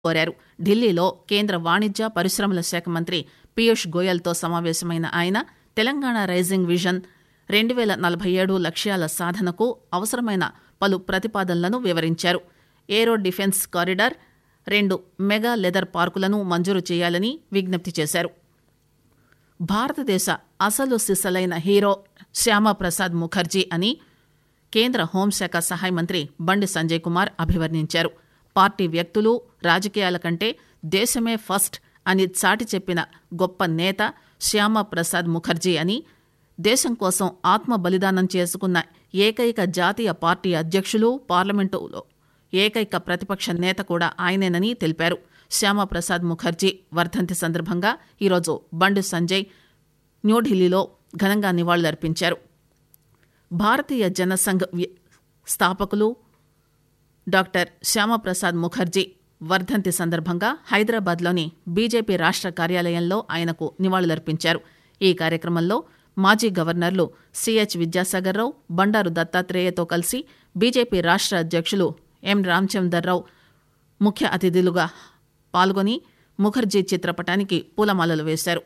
కోరారు ఢిల్లీలో కేంద్ర వాణిజ్య పరిశ్రమల శాఖ మంత్రి పీయూష్ గోయల్తో సమావేశమైన ఆయన తెలంగాణ రైజింగ్ విజన్ రెండు వేల నలభై ఏడు లక్ష్యాల సాధనకు అవసరమైన పలు ప్రతిపాదనలను వివరించారు ఏరో డిఫెన్స్ కారిడార్ రెండు మెగా లెదర్ పార్కులను మంజూరు చేయాలని విజ్ఞప్తి చేశారు భారతదేశ అసలు సిసలైన హీరో శ్యామప్రసాద్ ముఖర్జీ అని కేంద్ర హోంశాఖ సహాయ మంత్రి బండి సంజయ్ కుమార్ అభివర్ణించారు పార్టీ వ్యక్తులు రాజకీయాల కంటే దేశమే ఫస్ట్ అని చాటి చెప్పిన గొప్ప నేత శ్యామప్రసాద్ ముఖర్జీ అని దేశం కోసం ఆత్మ బలిదానం చేసుకున్న ఏకైక జాతీయ పార్టీ అధ్యక్షులు పార్లమెంటులో ఏకైక ప్రతిపక్ష నేత కూడా ఆయనేనని తెలిపారు శ్యామప్రసాద్ ముఖర్జీ వర్ధంతి సందర్భంగా ఈరోజు బండి సంజయ్ న్యూఢిల్లీలో ఘనంగా నివాళులర్పించారు భారతీయ జనసంఘ్ వ్య- స్థాపకులు డాక్టర్ శ్యామప్రసాద్ ముఖర్జీ వర్ధంతి సందర్భంగా హైదరాబాద్లోని బీజేపీ రాష్ట్ర కార్యాలయంలో ఆయనకు నివాళులర్పించారు ఈ కార్యక్రమంలో మాజీ గవర్నర్లు సిహెచ్ విద్యాసాగర్రావు బండారు దత్తాత్రేయతో కలిసి బీజేపీ రాష్ట్ర అధ్యక్షులు ఎం రామచందర్రావు ముఖ్య అతిథులుగా పాల్గొని ముఖర్జీ చిత్రపటానికి పూలమాలలు వేశారు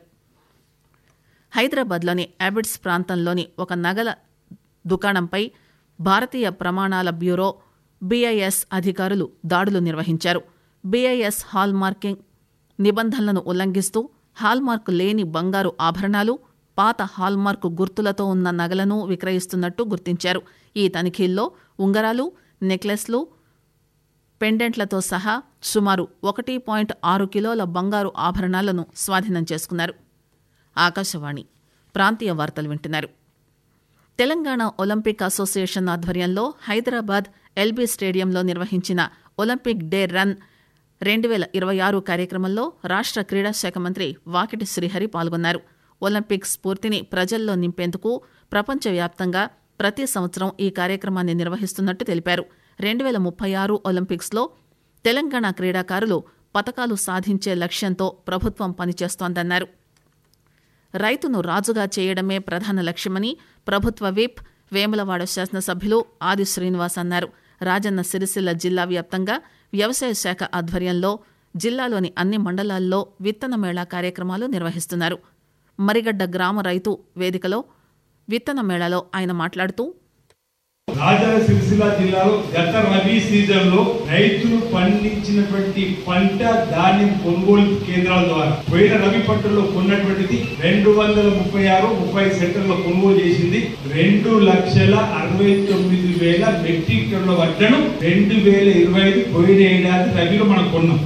హైదరాబాద్లోని అబిడ్స్ ప్రాంతంలోని ఒక నగల దుకాణంపై భారతీయ ప్రమాణాల బ్యూరో బీఐఎస్ అధికారులు దాడులు నిర్వహించారు బీఐఎస్ హాల్ మార్కింగ్ నిబంధనలను ఉల్లంఘిస్తూ హాల్మార్క్ లేని బంగారు ఆభరణాలు పాత హాల్మార్క్ గుర్తులతో ఉన్న నగలను విక్రయిస్తున్నట్టు గుర్తించారు ఈ తనిఖీల్లో ఉంగరాలు నెక్లెస్లు పెండెంట్లతో సహా సుమారు ఒకటి పాయింట్ ఆరు కిలోల బంగారు ఆభరణాలను స్వాధీనం చేసుకున్నారు ఆకాశవాణి ప్రాంతీయ వార్తలు వింటున్నారు తెలంగాణ ఒలింపిక్ అసోసియేషన్ ఆధ్వర్యంలో హైదరాబాద్ ఎల్బీ స్టేడియంలో నిర్వహించిన ఒలింపిక్ డే రన్ రెండు వేల ఇరవై ఆరు కార్యక్రమంలో రాష్ట్ర క్రీడా శాఖ మంత్రి వాకిటి శ్రీహరి పాల్గొన్నారు ఒలింపిక్ స్ఫూర్తిని ప్రజల్లో నింపేందుకు ప్రపంచవ్యాప్తంగా ప్రతి సంవత్సరం ఈ కార్యక్రమాన్ని నిర్వహిస్తున్నట్టు తెలిపారు రెండు వేల ముప్పై ఆరు ఒలింపిక్స్లో తెలంగాణ క్రీడాకారులు పతకాలు సాధించే లక్ష్యంతో ప్రభుత్వం పనిచేస్తోందన్నారు రైతును రాజుగా చేయడమే ప్రధాన లక్ష్యమని ప్రభుత్వ విప్ వేములవాడ శాసనసభ్యులు ఆది శ్రీనివాస్ అన్నారు రాజన్న సిరిసిల్ల జిల్లా వ్యాప్తంగా వ్యవసాయ శాఖ ఆధ్వర్యంలో జిల్లాలోని అన్ని మండలాల్లో విత్తన మేళా కార్యక్రమాలు నిర్వహిస్తున్నారు మరిగడ్డ గ్రామ రైతు వేదికలో విత్తన మేళాలో ఆయన మాట్లాడుతూ రాజన్న సిరిసిల్ల జిల్లాలో గత రబీ సీజన్ లో రైతులు పండించినటువంటి పంట ధాన్యం కొనుగోలు కేంద్రాల ద్వారా పోయిన రబీ పంటల్లో కొన్నటువంటిది రెండు వందల ముప్పై ఆరు ముప్పై సెంటర్లో కొనుగోలు చేసింది రెండు లక్షల అరవై తొమ్మిది వేల మెట్రిక్ టన్నుల వడ్లను రెండు వేల ఇరవై ఐదు పోయిన ఏడాది రబీలో మనం కొన్నాం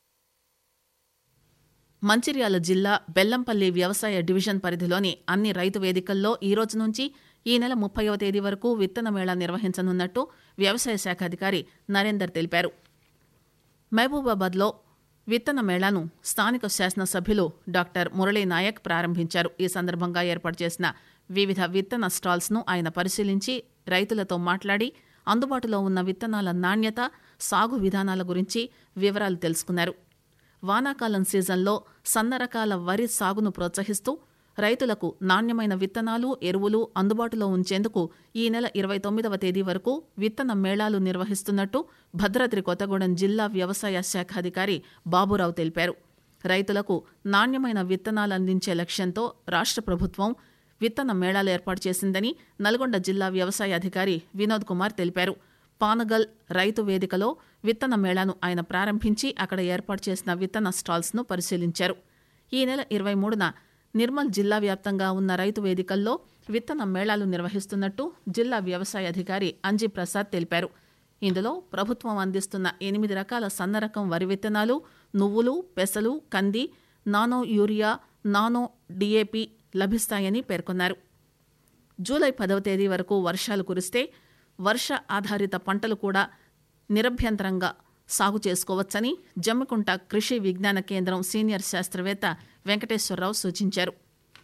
మంచిర్యాల జిల్లా బెల్లంపల్లి వ్యవసాయ డివిజన్ పరిధిలోని అన్ని రైతు వేదికల్లో ఈ రోజు నుంచి ఈ నెల ముప్పైవ తేదీ వరకు విత్తన మేళా నిర్వహించనున్నట్టు వ్యవసాయ శాఖ అధికారి నరేందర్ తెలిపారు మహబూబాబాద్లో విత్తన మేళాను స్థానిక శాసనసభ్యులు డాక్టర్ మురళీ నాయక్ ప్రారంభించారు ఈ సందర్భంగా ఏర్పాటు చేసిన వివిధ విత్తన స్టాల్స్ను ఆయన పరిశీలించి రైతులతో మాట్లాడి అందుబాటులో ఉన్న విత్తనాల నాణ్యత సాగు విధానాల గురించి వివరాలు తెలుసుకున్నారు వానాకాలం సీజన్లో సన్న రకాల వరి సాగును ప్రోత్సహిస్తూ రైతులకు నాణ్యమైన విత్తనాలు ఎరువులు అందుబాటులో ఉంచేందుకు ఈ నెల ఇరవై తొమ్మిదవ తేదీ వరకు విత్తన మేళాలు నిర్వహిస్తున్నట్టు భద్రాద్రి కొత్తగూడెం జిల్లా వ్యవసాయ శాఖ అధికారి బాబురావు తెలిపారు రైతులకు నాణ్యమైన విత్తనాలు అందించే లక్ష్యంతో రాష్ట్ర ప్రభుత్వం విత్తన మేళాలు ఏర్పాటు చేసిందని నల్గొండ జిల్లా వ్యవసాయ అధికారి వినోద్ కుమార్ తెలిపారు పానగల్ రైతు వేదికలో విత్తన మేళాను ఆయన ప్రారంభించి అక్కడ ఏర్పాటు చేసిన విత్తన స్టాల్స్ను పరిశీలించారు ఈ నెల ఇరవై మూడున నిర్మల్ జిల్లా వ్యాప్తంగా ఉన్న రైతు వేదికల్లో విత్తన మేళాలు నిర్వహిస్తున్నట్టు జిల్లా వ్యవసాయ అధికారి అంజీ ప్రసాద్ తెలిపారు ఇందులో ప్రభుత్వం అందిస్తున్న ఎనిమిది రకాల సన్న రకం వరి విత్తనాలు నువ్వులు పెసలు కంది నానో యూరియా నానో డిఏపి లభిస్తాయని పేర్కొన్నారు జూలై పదవ తేదీ వరకు వర్షాలు కురిస్తే వర్ష ఆధారిత పంటలు కూడా నిరభ్యంతరంగా సాగు చేసుకోవచ్చని జమ్మికుంట కృషి విజ్ఞాన కేంద్రం సీనియర్ శాస్త్రవేత్త వెంకటేశ్వరరావు సూచించారు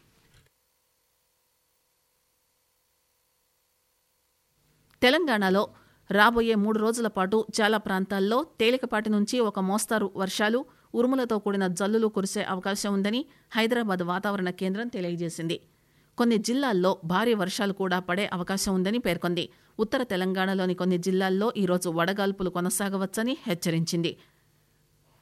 తెలంగాణలో రాబోయే మూడు రోజుల పాటు చాలా ప్రాంతాల్లో తేలికపాటి నుంచి ఒక మోస్తారు వర్షాలు ఉరుములతో కూడిన జల్లులు కురిసే అవకాశం ఉందని హైదరాబాద్ వాతావరణ కేంద్రం తెలియజేసింది కొన్ని జిల్లాల్లో భారీ వర్షాలు కూడా పడే అవకాశం ఉందని పేర్కొంది ఉత్తర తెలంగాణలోని కొన్ని జిల్లాల్లో ఈరోజు వడగాల్పులు కొనసాగవచ్చని హెచ్చరించింది